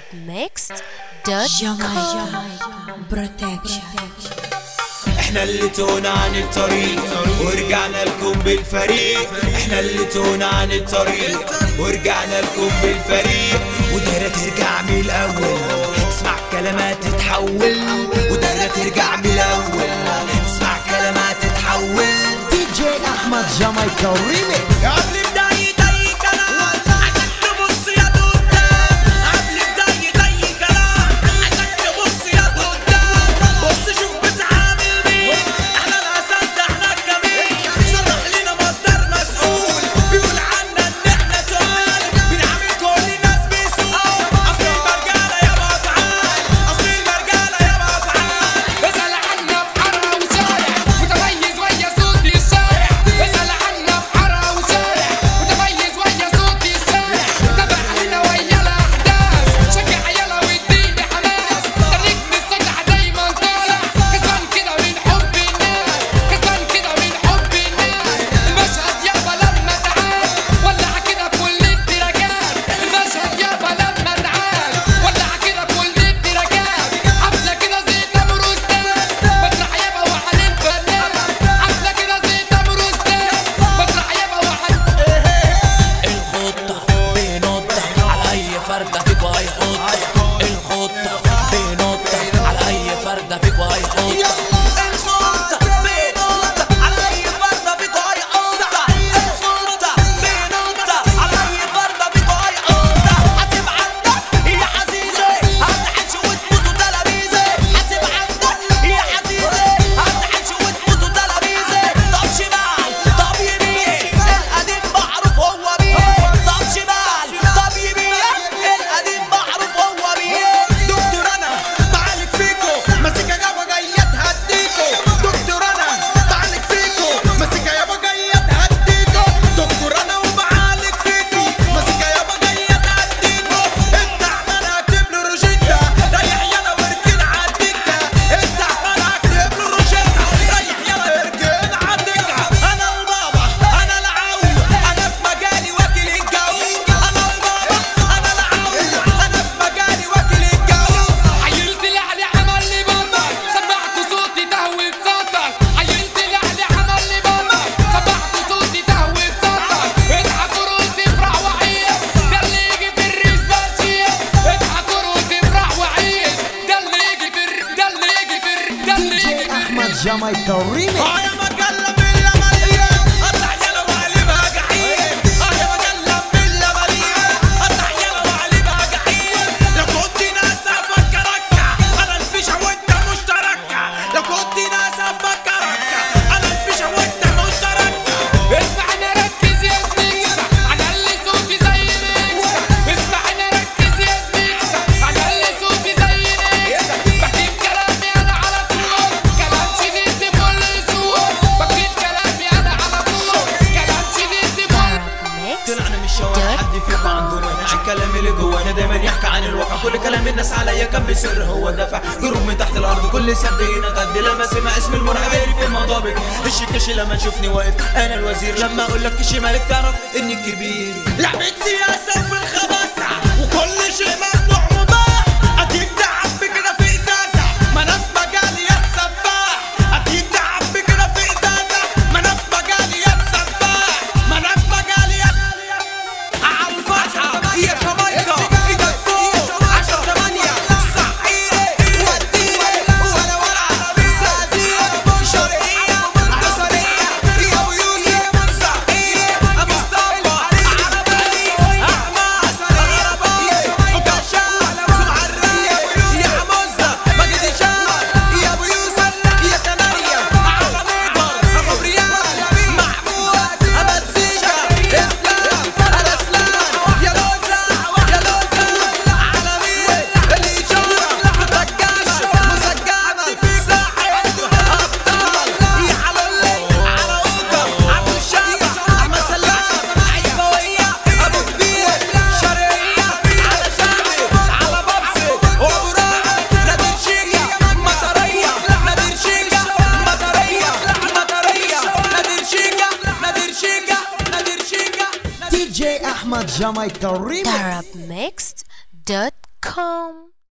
arabmixed.com بروتكشن احنا اللي تونا عن الطريق ورجعنا لكم بالفريق احنا اللي تونا عن الطريق ورجعنا لكم بالفريق ودايرة ترجع من الاول تسمع كلمات تتحول ودايرة ترجع من الاول تسمع كلمات تتحول دي جي احمد جامايكا ريميكس قبل بداية أي كلام عشان تبص يا قدام قبل بداية أي كلام عشان تبص يا قدام بص شوف بتعامل مين احنا الأساس ده احنا الجميع صرح لنا مصدر مسؤول بيقول عنا إن احنا تقال بنعامل كل الناس بسوء أصل المرجالة يابا أفعال أصل المرجالة يابا أفعال اسأل عنا بحارة وشارع متميز ويا صوتي الشارع اسأل عنا بحارة وشارع متميز ويا صوتي الشارع تابع هنا ويا الأحداث شجع يلا واديني حماس خليك مستجع دايما طالع كسبان كده من حب الناس كسبان كده من حب الناس المشهد يابا لما تعاد ولع كده كل التراكات المشهد يابا لما تعاد ولع كده كل التراكات حفلة كده زي تامر أستاذ مسرح يابا وحن الفنان حفلة كده زي تامر أستاذ مسرح يابا وحن الخطة بينط على أي فردة فيك وهيحط الخطة بينط على أي فردة فيك وهيحط الخطة بينط على أي فردة فيك وهيحط الخطة بينط على أي فردة فيك وهيحط حاسب عندك يا عزيزي هتعيش وتموت وتلاميذي حاسب عندك يا عزيزي هتعيش وتموت وتلاميذي طب شمال طب يمين القديم معروف هو مين طب شمال طب يمين القديم معروف هو مين دكتور انا بعالج فيكو ماسكه يابا جايه تهديكو دكتور انا بعالج فيكو ماسكه يابا جايه تهديكو دكتور انا وبعالج فيكو ماسكه يابا جايه تهديكو انت عمال اكتب له روجيتا ريح يلا واركن عالدكه انت عمال اكتب له روجيتا ريح يلا واركن عالدكه انا البابا انا العون انا في مجالي واكل الجو انا البابا انا العون انا في مجالي واكل الجو عيلت لي علي عمل لي بابا سمعت صوتي تهوي بصوتك عيلت لي علي عمل لي بابا سمعت صوتي تهوي بصوتك اضحك ورقص افرح وعيش ده اللي يجي في الريش بشير اضحك ورقص افرح وعيش ده اللي يجي في الر- ده اللي يجي في الر- ده دي اللي يجي جي في الر- احمد جامايكا ريميكس اه يا مجلة بالله مليان اطلع يلا وقلبها جحيم اه يا مجلة بالله مليان اطلع يلا وقلبها جحيم لو كنت ناس افكرك انا الفيشة وانت مشتركة لو كنت ناس افكرك انا الفيشة وانت مشتركة اسمعني ركز يا زميكسة على اللي صوتي زي ميكسة اسمعني ركز يا زميكسة على اللي صوتي زي ميكسة بكتب كلامي انا على طول كلام شديد بكل سوق بكتب كلامي انا على طول كلام شديد بكل طلعنا من الشوارع حد فيكم عنده مانع الكلام اللي جوانا دايما يحكي عن الواقع كل كلام الناس عليا كان بسر هو دفع جروب من تحت الارض كل سد هنا تد لما سمع اسم المرعب في المضابق الشكش لما تشوفني واقف انا الوزير لما اقول لك شمالك تعرف اني كبير لعبة سياسة وفي الخباثة وكل شيء ممنوع مباح اكيد تعب كده في ازازة ما انا في مجالي يا سفاح اكيد تعب كده في ازازة ما انا في مجالي يا سفاح ما انا في مجالي يا عالفرحة يا جامايكا ايدك فوق عشرة تمانية صحيح وديني ولا ولا سعدية شرقية عسلية يا ابو يوسف صحيح ابو مصطفى عربي احمد عربي وكشاف سمعرية يا حمزة مجد هشام يا ابو يوسف يا ثمانية على نيجر ابو ريال محمود امزيكا اسلام الاسلام يا لوزة يا لوزة عالمية الإشارة مدكاش مسجانة ساحر أبطال يا حلولي على أوضة عبد الشافع أحمد سلام عيسوية أبو كبير شرقية على شعبي على بابسي وأبو رامي نادر شيكا مطرية نادر شيكا مطرية مطرية نادر شيكا نادر شيكا نادر شيكا دي جي احمد جامايكا ريميكس arabmixed.com jamaica.com